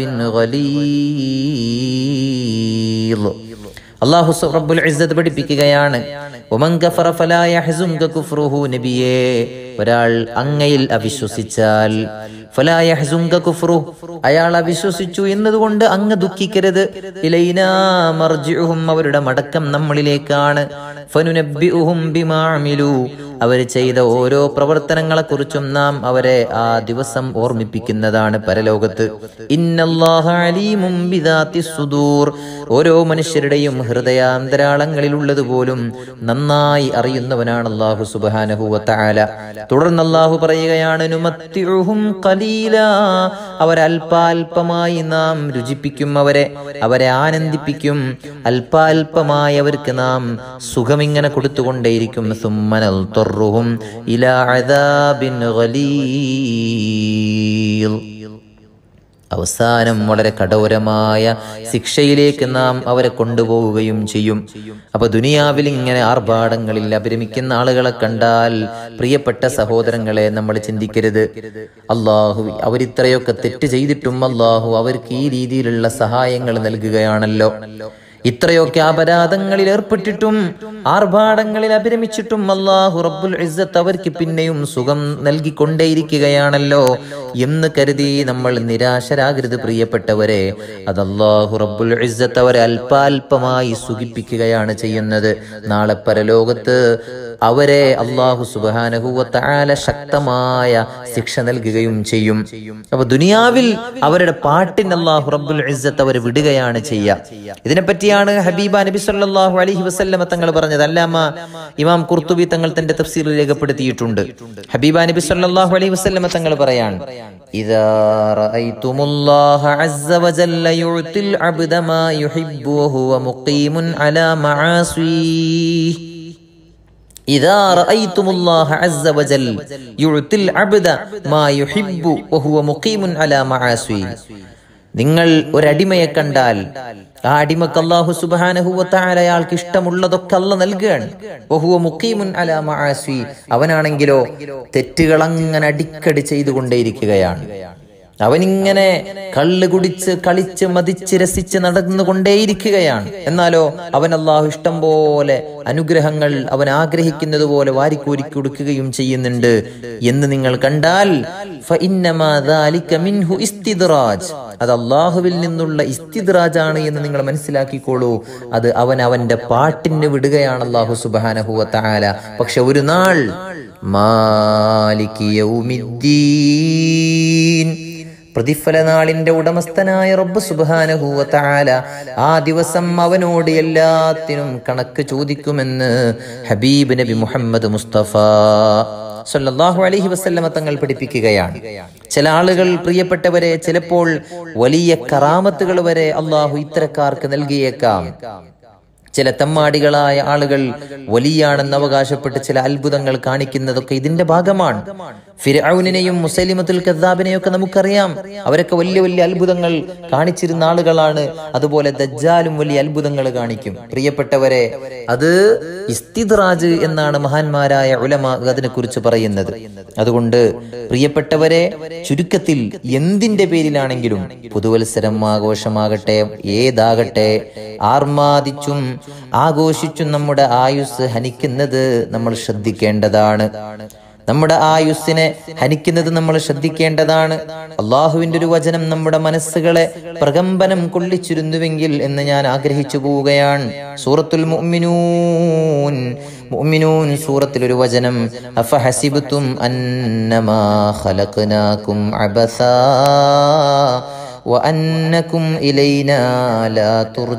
غليظ അള്ളാഹു സു- റബ്ബുൽ ഇസ്സത്ത് പഠിപ്പിക്കുകയാണ് ഒമൻ ഗഫറ ഫലാ യഹ്സുൻക കുഫ്റുഹു നബിയേ ഒരാൾ അങ്ങയിൽ അവിശ്വസിച്ചാൽ ഫലാ യഹ്സുൻക കുഫ്റു അയാൾ അവിശ്വസിച്ചു എന്നതുകൊണ്ട് അങ്ങ് ദുഃഖിക്കരുത് ഇലൈനാ മർജിഉഹും അവരുടെ മടക്കം നമ്മളിലേക്കാണ് ഫനുനബ്ബിഉഹും ബിമാ അമിലു അവർ ചെയ്ത ഓരോ പ്രവർത്തനങ്ങളെ കുറിച്ചും നാം അവരെ ആ ദിവസം ഓർമ്മിപ്പിക്കുന്നതാണ് പരലോകത്ത് ഇന്നല്ലാഹ അലീമും ബിദാത്തി സുദൂർ ഓരോ മനുഷ്യരുടെയും ഹൃദയാന്തരാളങ്ങളിലുള്ളതുപോലും നന്നായി അറിയുന്നവനാണ് അള്ളാഹു സുബാനഹുവല തുടർന്ന് അള്ളാഹു പറയുകയാണ് നുമത്തിഉഹും ഖലീലാ. അവരല്പാൽപമായി നാം രുചിപ്പിക്കും അവരെ അവരെ ആനന്ദിപ്പിക്കും അല്പാൽപമായി അവർക്ക് നാം സുഖമിങ്ങനെ കൊടുത്തുകൊണ്ടേയിരിക്കും സുമ്മനൽ തൊറുഹും ഇലാ അദാബിൻ ഗലീൽ അവസാനം വളരെ കഠോരമായ ശിക്ഷയിലേക്ക് നാം അവരെ കൊണ്ടുപോവുകയും ചെയ്യും അപ്പൊ ദുനിയാവിൽ ഇങ്ങനെ ആർഭാടങ്ങളിൽ അഭിരമിക്കുന്ന ആളുകളെ കണ്ടാൽ പ്രിയപ്പെട്ട സഹോദരങ്ങളെ നമ്മൾ ചിന്തിക്കരുത് അള്ളാഹു അവരിത്രയൊക്കെ തെറ്റ് ചെയ്തിട്ടും അള്ളാഹു അവർക്ക് ഈ രീതിയിലുള്ള സഹായങ്ങൾ നൽകുകയാണല്ലോ ഇത്രയൊക്കെ അപരാധങ്ങളിൽ ഏർപ്പെട്ടിട്ടും ആർഭാടങ്ങളിൽ അഭിരമിച്ചിട്ടും അള്ളാഹു റബ്ബുൽ ഇസ്സത്ത് അവർക്ക് പിന്നെയും സുഖം നൽകിക്കൊണ്ടേയിരിക്കുകയാണല്ലോ എന്ന് കരുതി നമ്മൾ നിരാശരാകരുത് പ്രിയപ്പെട്ടവരെ അത് അള്ളാഹു റബ്ബുൽ ഇസ്സത്ത് അവരെ അല്പാൽപമായി സുഖിപ്പിക്കുകയാണ് ചെയ്യുന്നത് നാളെ പരലോകത്ത് അവരെ അള്ളാഹു സുബാനഹുവത്താല ശക്തമായ ശിക്ഷ നൽകുകയും ചെയ്യും അപ്പൊ ദുനിയാവിൽ അവരുടെ പാട്ടിന് അള്ളാഹു റബ്ബുൽ ഇസ്സത്ത് അവർ വിടുകയാണ് ചെയ്യുക ഇതിനെപ്പറ്റിയാണ് ഹബീബ നബി സല്ലല്ലാഹു അലൈഹി വസല്ലമ തങ്ങൾ പറഞ്ഞത് അല്ലാമ ഇമാം കുർത്തുബി തങ്ങൾ തന്റെ തഫ്സീറിൽ രേഖപ്പെടുത്തിയിട്ടുണ്ട് ഹബീബ നബി സല്ലല്ലാഹു അലൈഹി വസല്ലമ തങ്ങൾ പറയാണ് ഇദാ റഅയ്തുമുല്ലാഹ അസ്സ വജല്ല യുഅ്തിൽ അബ്ദ മാ യുഹിബ്ബു വഹുവ മുഖീമുൻ അലാ മആസിഹി إذا رأيتم الله عز وجل يعطي العبد ما يحب وهو مقيم على معاصيه നിങ്ങൾ ഒരടിമയെ കണ്ടാൽ ആ അടിമക്ക് അള്ളാഹു സുബാനഹുവത്തായ അയാൾക്ക് ഇഷ്ടമുള്ളതൊക്കെ അല്ല നൽകുകയാണ് വഹുവ മുഖീമുൻ അലാ മആസി അവനാണെങ്കിലോ തെറ്റുകൾ അങ്ങനെ അടിക്കടി ചെയ്തുകൊണ്ടേയിരിക്കുകയാണ് അവനിങ്ങനെ കള്ള് കുടിച്ച് കളിച്ച് മതിച്ച് രസിച്ച് നടന്നുകൊണ്ടേയിരിക്കുകയാണ് എന്നാലോ അവൻ അള്ളാഹു ഇഷ്ടം പോലെ അനുഗ്രഹങ്ങൾ അവൻ ആഗ്രഹിക്കുന്നത് പോലെ വാരിക്കോരി കൊടുക്കുകയും ചെയ്യുന്നുണ്ട് എന്ന് നിങ്ങൾ കണ്ടാൽ ഫഇന്നമാ ദാലിക മിൻഹു ഇസ്തിദ്റാജ് അത് അള്ളാഹുവിൽ നിന്നുള്ള ഇസ്തിദ്റാജ് ആണ് എന്ന് നിങ്ങൾ മനസ്സിലാക്കിക്കോളൂ അത് അവൻ അവന്റെ പാട്ടിന് വിടുകയാണ് അള്ളാഹു സുബാനഹുവ താല പക്ഷെ ഒരു നാൾ മാലിക് യൗമിദ്ദീൻ പ്രതിഫല നാളിന്റെ ഉടമസ്ഥനായ റബ്ബ് സുബാനഹുവ താല ആ ദിവസം അവനോട് എല്ലാത്തിനും കണക്ക് ചോദിക്കുമെന്ന് ഹബീബ് നബി മുഹമ്മദ് മുസ്തഫ സല്ലല്ലാഹു അലൈഹി വസല്ലമ തങ്ങൾ പഠിപ്പിക്കുകയാണ് ചില ആളുകൾ പ്രിയപ്പെട്ടവരെ ചിലപ്പോൾ വലിയ കറാമത്തുകൾ വരെ അള്ളാഹു ഇത്തരക്കാർക്ക് നൽകിയേക്കാം ചില തമ്മാടികളായ ആളുകൾ വലിയാണെന്ന് അവകാശപ്പെട്ട് ചില അത്ഭുതങ്ങൾ കാണിക്കുന്നതൊക്കെ ഇതിന്റെ ഭാഗമാണ് ഫിരൌനെയും മുസലിമത്തുൽ കദ്ദാബിനെയും ഒക്കെ നമുക്കറിയാം അവരൊക്കെ വലിയ വലിയ അത്ഭുതങ്ങൾ കാണിച്ചിരുന്ന ആളുകളാണ് അതുപോലെ ദജ്ജാലും വലിയ അത്ഭുതങ്ങൾ കാണിക്കും പ്രിയപ്പെട്ടവരെ അത് ഇസ്തിദ്റാജ് എന്നാണ് മഹാന്മാരായ ഉലമ അതിനെ കുറിച്ച് പറയുന്നത് അതുകൊണ്ട് പ്രിയപ്പെട്ടവരെ ചുരുക്കത്തിൽ എന്തിന്റെ പേരിലാണെങ്കിലും പുതുവത്സരം ആഘോഷമാകട്ടെ ഏതാകട്ടെ ആർമാദിച്ചും ആഘോഷിച്ചും നമ്മുടെ ആയുസ് ഹനിക്കുന്നത് നമ്മൾ ശ്രദ്ധിക്കേണ്ടതാണ് നമ്മുടെ ആയുസ്സിനെ ഹനിക്കുന്നത് നമ്മൾ ശ്രദ്ധിക്കേണ്ടതാണ് അള്ളാഹുവിന്റെ ഒരു വചനം നമ്മുടെ മനസ്സുകളെ പ്രകമ്പനം കൊള്ളിച്ചിരുന്നുവെങ്കിൽ എന്ന് ഞാൻ ആഗ്രഹിച്ചു പോവുകയാണ് സൂറത്തുൽ മുഅ്മിനൂൻ മുഅ്മിനൂൻ സൂറത്തിൽ ഒരു വചനം അഫഹസിബ്തും അന്നമാ ഖലഖനാകും അബസാ وأنكم إلينا لا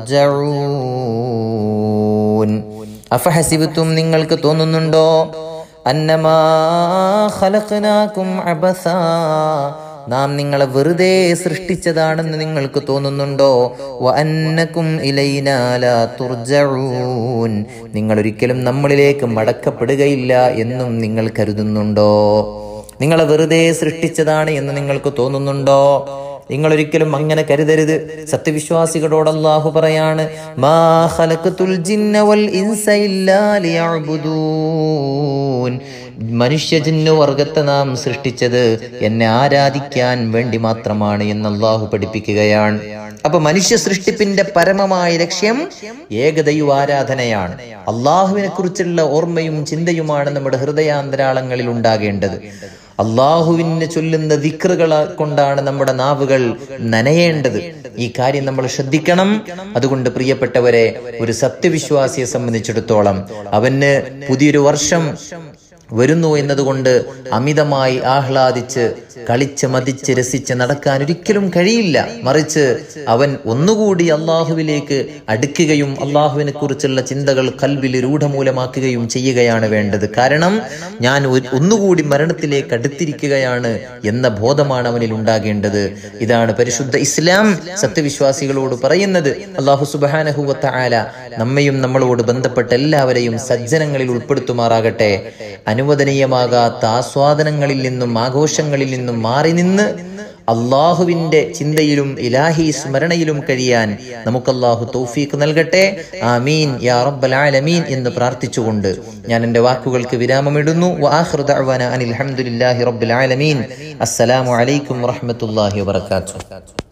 ترجعون അഫഹസിബത്തും നിങ്ങൾക്ക് തോന്നുന്നുണ്ടോ അന്നമാ ഖലഖനാകും അബസ നാം നിങ്ങളെ വെറുതെ സൃഷ്ടിച്ചതാണെന്ന് നിങ്ങൾക്ക് തോന്നുന്നുണ്ടോ വ അന്നകും ഇലൈനാ ലാ തുർജഊൻ നിങ്ങൾ ഒരിക്കലും നമ്മളിലേക്ക് മടക്കപ്പെടുകയില്ല എന്നും നിങ്ങൾ കരുതുന്നുണ്ടോ നിങ്ങളെ വെറുതെ സൃഷ്ടിച്ചതാണ് എന്ന് നിങ്ങൾക്ക് തോന്നുന്നുണ്ടോ നിങ്ങൾ ഒരിക്കലും അങ്ങനെ കരുതരുത് സത്യവിശ്വാസികളോട് അള്ളാഹു പറയാണ് മാ ഖലഖതുൽ ജിന്ന വൽ ഇൻസ ഇല്ലാ ലിയഅ്ബുദൂൻ മനുഷ്യ ജിന്നു വർഗത്തെ നാം സൃഷ്ടിച്ചത് എന്നെ ആരാധിക്കാൻ വേണ്ടി മാത്രമാണ് എന്ന് അള്ളാഹു പഠിപ്പിക്കുകയാണ് അപ്പൊ മനുഷ്യ സൃഷ്ടിപ്പിന്റെ പരമമായ ലക്ഷ്യം ഏകദൈവ ആരാധനയാണ് അള്ളാഹുവിനെ കുറിച്ചുള്ള ഓർമ്മയും ചിന്തയുമാണ് നമ്മുടെ ഹൃദയാന്തരാളങ്ങളിൽ ഉണ്ടാകേണ്ടത് അള്ളാഹുവിനെ ചൊല്ലുന്ന ദിക്റുകളെ കൊണ്ടാണ് നമ്മുടെ നാവുകൾ നനയേണ്ടത് ഈ കാര്യം നമ്മൾ ശ്രദ്ധിക്കണം അതുകൊണ്ട് പ്രിയപ്പെട്ടവരെ ഒരു സത്യവിശ്വാസിയെ സംബന്ധിച്ചിടത്തോളം അവന് പുതിയൊരു വർഷം വരുന്നു എന്നതുകൊണ്ട് അമിതമായി ആഹ്ലാദിച്ച് കളിച്ച് മതിച്ച് രസിച്ച് നടക്കാൻ ഒരിക്കലും കഴിയില്ല മറിച്ച് അവൻ ഒന്നുകൂടി അള്ളാഹുവിലേക്ക് അടുക്കുകയും അള്ളാഹുവിനെ കുറിച്ചുള്ള ചിന്തകൾ കൽവിൽ രൂഢമൂലമാക്കുകയും ചെയ്യുകയാണ് വേണ്ടത് കാരണം ഞാൻ ഒരു- ഒന്നുകൂടി മരണത്തിലേക്ക് അടുത്തിരിക്കുകയാണ് എന്ന ബോധമാണ് അവനിൽ ഉണ്ടാകേണ്ടത് ഇതാണ് പരിശുദ്ധ ഇസ്ലാം സത്യവിശ്വാസികളോട് പറയുന്നത് അള്ളാഹു സുബാനഹുവത്ത ആല നമ്മയും നമ്മളോട് ബന്ധപ്പെട്ട എല്ലാവരെയും സജ്ജനങ്ങളിൽ ഉൾപ്പെടുത്തുമാറാകട്ടെ അനുവദനീയമാകാത്ത ആസ്വാദനങ്ങളിൽ നിന്നും ആഘോഷങ്ങളിൽ നിന്നും മാറി നിന്ന് അള്ളാഹുവിന്റെ ചിന്തയിലും ഇലാഹി സ്മരണയിലും കഴിയാൻ നമുക്ക് അള്ളാഹു തൗഫീഖ് നൽകട്ടെ ആമീൻ യാ റബ്ബൽ ആലമീൻ എന്ന് പ്രാർത്ഥിച്ചുകൊണ്ട് ഞാൻ എൻ്റെ വാക്കുകൾക്ക് വിരാമമിടുന്നു വആഖിറു ദഅ്വാന അനിൽ ഹംദുലില്ലാഹി റബ്ബിൽ ആലമീൻ അസ്സലാമു അലൈക്കും വറഹ്മത്തുള്ളാഹി വബറകാതുഹു